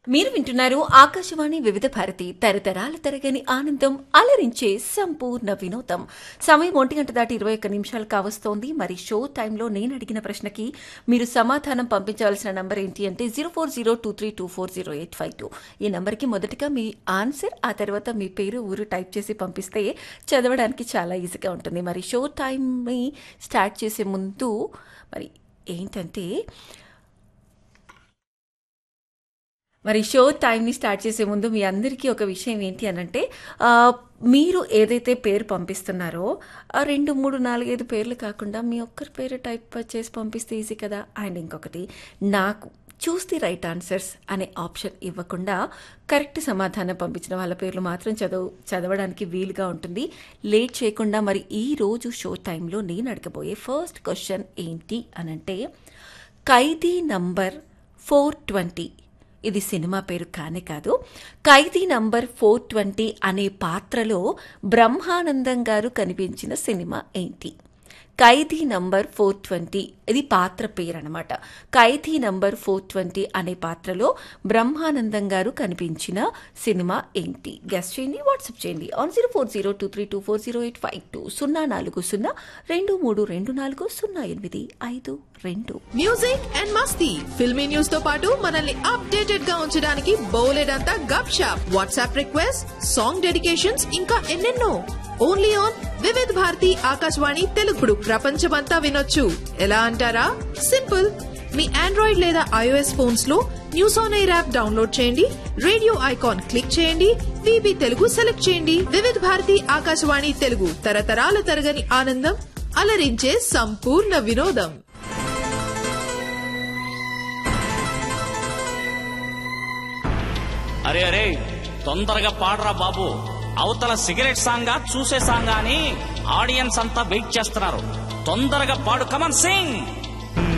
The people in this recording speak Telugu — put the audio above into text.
మీరు వింటున్నారు ఆకాశవాణి వివిధ భారతి తరతరాల తరగని ఆనందం అలరించే సంపూర్ణ వినోదం సమయం ఒంటి గంట దాటి ఇరవై ఒక్క నిమిషాలు కావస్తోంది మరి షో టైంలో నేను అడిగిన ప్రశ్నకి మీరు సమాధానం పంపించవలసిన నంబర్ ఏంటి అంటే zero four zero two three two four zero eight five two ఈ నంబర్కి మొదటగా మీ ఆన్సర్ ఆ తర్వాత మీ పేరు ఊరు టైప్ చేసి పంపిస్తే చదవడానికి చాలా ఈజీగా ఉంటుంది మరి షో టైంని స్టార్ట్ చేసే ముందు మరి ఏంటంటే మరి షో టైంని స్టార్ట్ చేసే ముందు మీ అందరికీ ఒక విషయం ఏంటి అనంటే ఆ, మీరు ఏదైతే పేరు పంపిస్తున్నారో ఆ రెండు మూడు నాలుగైదు పేర్లు కాకుండా మీ ఒక్కరి పేరు టైప్ చేసి పంపిస్తే ఈజీ కదా అండ్ ఇంకొకటి నాకు చూస్ ది రైట్ ఆన్సర్స్ అనే ఆప్షన్ ఇవ్వకుండా కరెక్ట్ సమాధానం పంపించిన వాళ్ళ పేర్లు మాత్రం చదువు చదవడానికి వీలుగా ఉంటుంది లేట్ చేయకుండా మరి ఈ రోజు షో టైంలో నేను అడగబోయే ఫస్ట్ క్వశ్చన్ ఏంటి అనంటే ఖైదీ నంబర్ ఫోర్ ట్వంటీ ఇది సినిమా పేరు కానే కాదు ఖైదీ నంబర్ ఫోర్ ట్వంటీ అనే పాత్రలో బ్రహ్మానందం గారు కనిపించిన సినిమా ఏంటి ఖైదీ నంబర్ ఫోర్ ట్వంటీ ఇది పాత్ర పేరు అనమాట ఖైదీ నంబర్ ఫోర్ ట్వంటీ అనే పాత్రలో బ్రహ్మానందం గారు కనిపించిన సినిమా ఏంటి గెస్ట్ చేయండి వాట్సాప్ చేయండి on zero four zero two three two four zero eight five two సున్నా నాలుగు సున్నా రెండు మూడు రెండు నాలుగు సున్నా ఎనిమిది ఐదు రెండు మ్యూజిక్ అండ్ మస్తీ ఫిల్మీ న్యూస్ తో పాటు మనల్ని అప్డేటెడ్ గా ఉంచడానికి బౌలెడ్ అంతా గప్ షాప్ వాట్సాప్ రిక్వెస్ట్ సాంగ్ డెడికేషన్స్ ఇంకా ఎన్నెన్నో ఓన్లీ ఆన్ వివిధ్ భారతి ఆకాశవాణి తెలుగుడు ప్రపంచమంతా వినొచ్చు ఎలా అంటారా సింపుల్ మీ ఆండ్రాయిడ్ లేదా ఐఓఎస్ ఫోన్స్ లో news on air app download చేయండి రేడియో ఐకాన్ క్లిక్ చేయండి విబి తెలుగు సెలెక్ట్ చేయండి వివిధ్ భారతి ఆకాశవాణి తెలుగు తరతరాల తరగని ఆనందం అలరించే సంపూర్ణ వినోదం అరే అరే తొందరగా పాడరా బాబు అవతల సిగరెట్ సాంగా చూసే సాంగా అని ఆడియన్స్ అంతా వెయిట్ చేస్తున్నారు తొందరగా పాడు కమన్ సింగ్